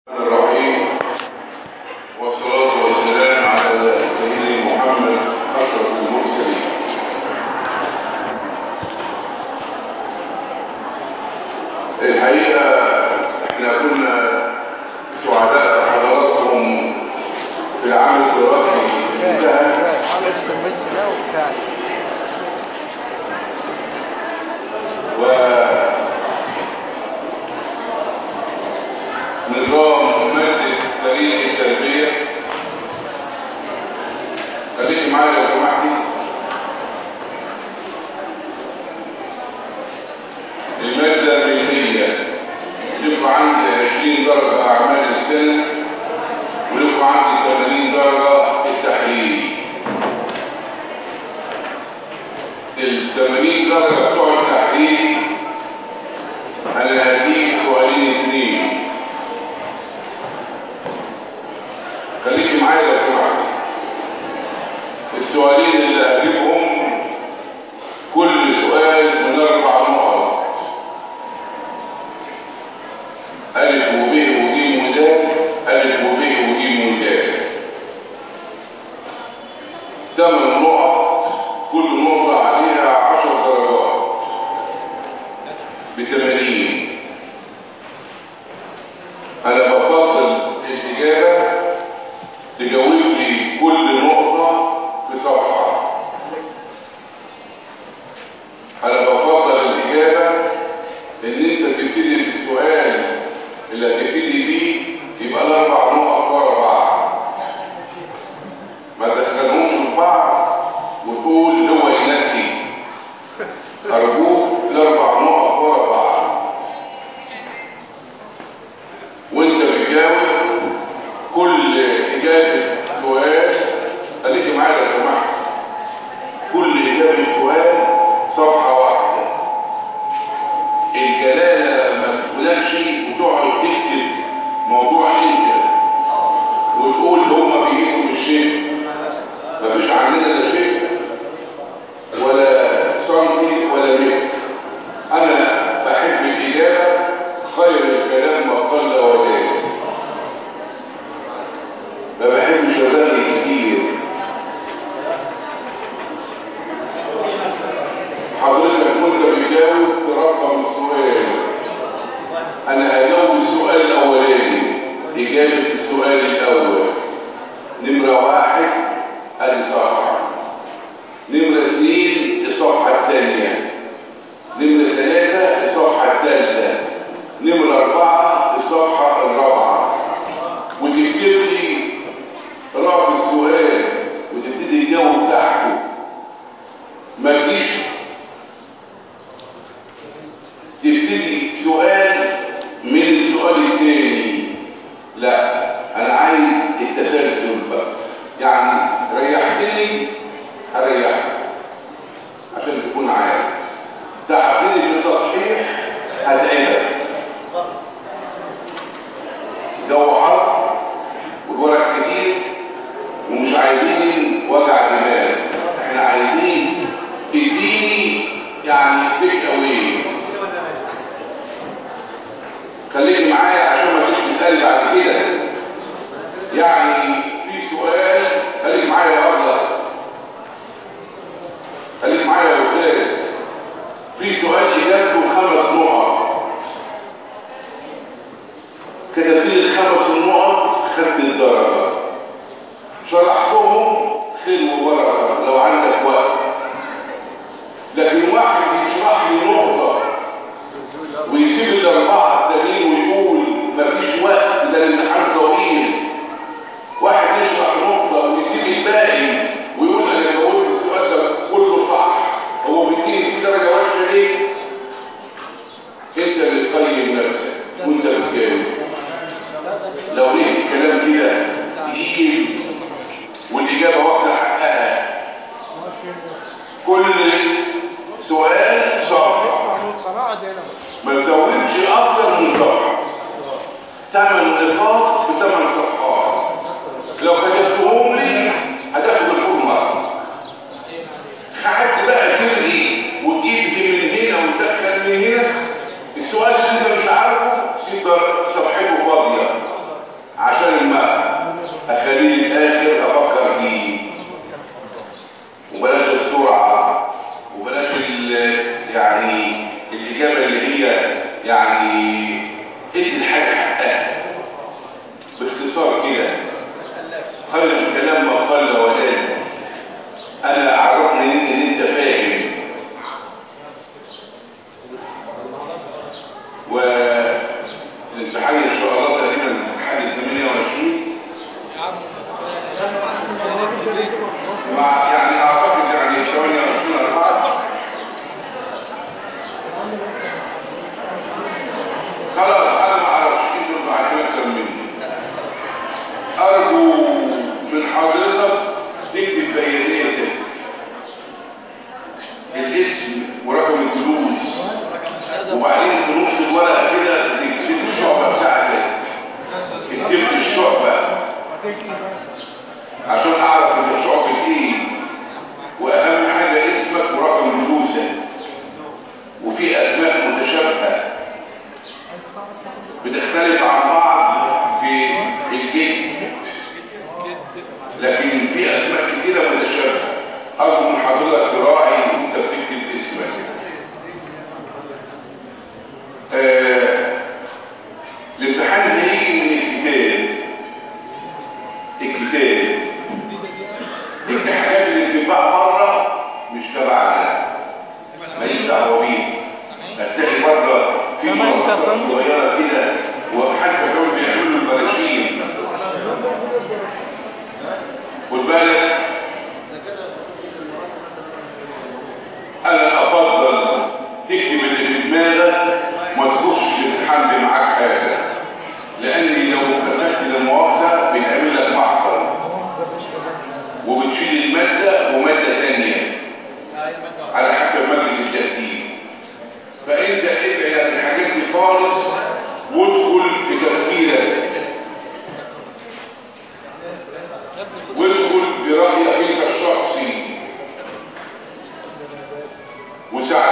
الرحيم والصلاة والسلام على سيدنا محمد أشرف المرسلين الحقيقة احنا كنا سعداء حضراتكم في العام الدراسي انتهى ونظام مادة تاريخ التربية خليكي معايا لو سمحتي المادة العلمية يبقى عندي 20 درجة أعمال السنة ويبقى عندي 80 درجة التحليل ال 80 درجة بتوع التحليل أنا هديك سؤالين اثنين خليكي معايا لو سمحت السؤالين اللي هجيبهم كل سؤال من أربع نقط ألف وب وج ودال ألف وب وج ودال ثمان نقط كل نقطة عليها عشر درجات بثمانين أنا بفضل الإجابة تجاوب لي كل نقطة في صفحة أنا بفضل الإجابة إن أنت تبتدي في السؤال اللي هتبتدي بيه يبقى الأربع نقط ورا بعض ما تدخلهمش في بعض وتقول هو ينقي أرجوك الأربع نقط ورا بعض وأنت بتجاوب كل إجابة سؤال خليكي معايا لو سمحت كل إجابة سؤال صفحة واحدة الجلالة ما تقولكش وتقعد تكتب موضوع انت وتقول هما بيجيبوا من الشيء مفيش عندنا لا شيء ولا سنتي ولا متر انا بحب الاجابه خير الكلام ما قل ودال ما بحبش اغني كتير حضرتك وانت بتجاوب ترقم السؤال انا هجاوب السؤال الاولاني اجابه السؤال الاول نمره واحد ادي صفحه نمره اثنين الصفحه الثانيه نمره ثلاثه الصفحه الثالثه نمره اربعه الصفحه الرابعه وتكتب لي راس السؤال وتبتدي تجاوب تحته ما تجيش تبتدي سؤال من السؤال الثاني لا انا عايز التسلسل بقى يعني ريحتني هريحك عشان تكون عارف تعبتني في التصحيح هتعبك جو حر والورق كتير ومش عايزين وجع دماغ احنا عايزين تديني يعني تيك اوي خليك معايا عشان ما تجيش تسالي بعد كده يعني في سؤال خليك معايا يا ابله خليك معايا يا استاذ في سؤال اجابته خمس نقط كتبت لي الخمس النقط خدت الدرجه شرحتهم خير وبركه لو عندك وقت لكن واحد يشرح لي نقطه ويسيب الاربعه التانيين ويقول مفيش وقت ده الامتحان طويل واحد يشرح نقطه ويسيب الباقي ويقول انا جاوبت السؤال ده كله صح هو بيديني في درجه وحشه ليه انت اللي تقيم نفسك وانت بتجاوب لو لقيت الكلام كده تقيل والاجابه واخده حقها كل سؤال صفحه ما تزودش اكتر من صفحه ثمان نقاط بثمان صفحات لو كتبتهم لي هتاخد الفورمه قعدت بقى تلغي وتجيب دي من هنا وتدخل من هنا السؤال اللي انت مش عارفه سيب صفحته فاضيه عشان اعرف انت شعبك ايه واهم حاجه اسمك ورقم جلوسك وفي اسماء متشابهه بتختلف عن بعض في الجد لكن في اسماء كتيره متشابهه ارجو من حضرتك تراعي وانت بتكتب اسمك آه، الامتحان هيجي من الكتاب الكتاب دي حاجات اللي بتتباع بره مش تبعنا ماليش دعوه بيه هتلاقي بره في كما انت مؤسسات فهمت. صغيره كده وحتى كانوا بيعملوا البراشيم خد بالك انا افضل تكتب اللي في دماغك ما تخشش الامتحان معاك حاجه لان لو مسكت المؤاخذه بيعمل لك محضر وبتشيل الماده وماده ثانيه على حسب مجلس التأكيد فانت ابعد الحاجات دي خالص وادخل بتفكيرك وادخل برأيك انت الشخصي وساعتها